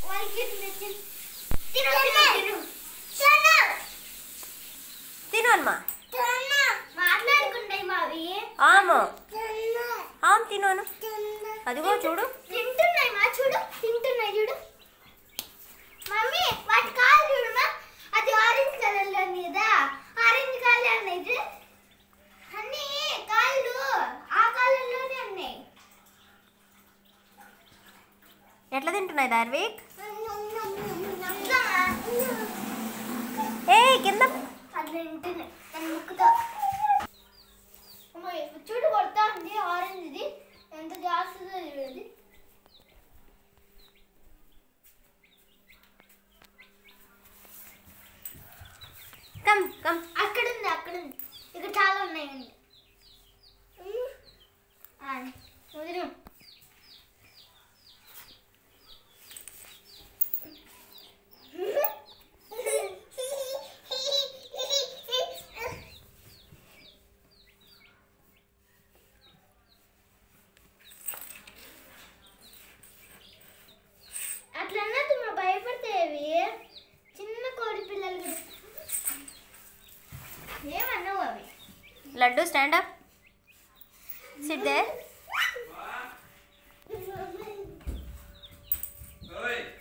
వాళ్ళకి తిను తిను తిను తిను తిను అమ్మా మాట్లాడుకుంటాయి మావి ఆము ఆమ్ తిను అను అదిగో చూడు తింటున్నాయి మా చూడు తింటున్నాయి చూడు మమ్మీ వాటి కాలు చూడు మా అది ఆరెంజ్ కలర్ లో ఉంది కదా ఆరెంజ్ కలర్ అనేది అన్ని కాళ్ళు ఆ కలర్ లోనే ఉన్నాయి ఎట్లా తింటున్నాయి దార్విక్ నమ్ముతామా? ఏ కింద అట్లా తింటున్నాయి దాని ముక్కుతో అమ్మో, ఇప్పుడు చూడు కొడతా ఉంది ఆరెంజ్ ఇది ఎంత జాస్తుందో చూడండి కమ్ కమ్ అక్కడ ఉంది అక్కడ ఉంది ఇక్కడ చాలా ఉన్నాయండి ఆ, వదిలు అట్లా అన్నది మా భయపడతాయి అవి చిన్న కోడి పిల్లలు కూడా ఏమన్నావు అవి లడ్డు స్టాండ్ అప్ సిట్ దే ఓయ్